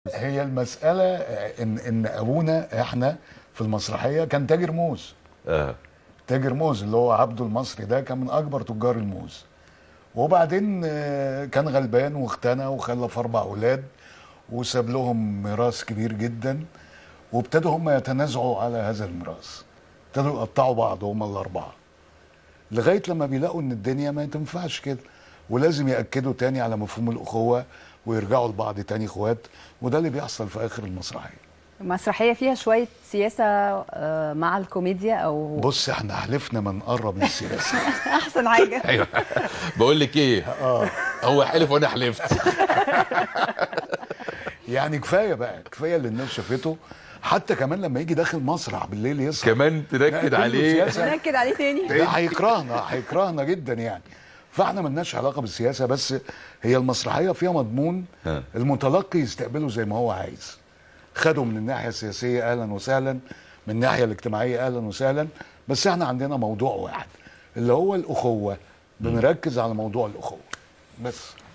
هي المسألة إن إن أبونا إحنا في المسرحية كان تاجر موز اه تاجر موز اللي هو عبده المصري ده كان من أكبر تجار الموز وبعدين آه، كان غلبان واختنى وخلف أربع أولاد وساب لهم ميراث كبير جدا وابتدوا هم يتنازعوا على هذا الميراث ابتدوا يقطعوا بعض هم الأربعة لغاية لما بيلاقوا إن الدنيا ما تنفعش كده ولازم يأكدوا تاني على مفهوم الأخوة ويرجعوا لبعض تاني اخوات وده اللي بيحصل في آخر المسرحية المسرحيه فيها شويه سياسه آه، مع الكوميديا او بص احنا حلفنا ما نقرب للسياسة احسن حاجه ايوه بقول لك ايه اه هو حلف وانا حلفت يعني كفايه بقى كفايه اللي الناس شافته حتى كمان لما يجي داخل مسرح بالليل يسهر كمان لا، تنكد كله عليه سياسة. نركز عليه تاني لا هيكرهنا هيكرهنا جدا يعني فاحنا ملناش علاقه بالسياسه بس هي المسرحيه فيها مضمون ها. المتلقي يستقبله زي ما هو عايز خده من الناحيه السياسيه اهلا وسهلا من الناحيه الاجتماعيه اهلا وسهلا بس احنا عندنا موضوع واحد اللي هو الاخوه بنركز على موضوع الاخوه بس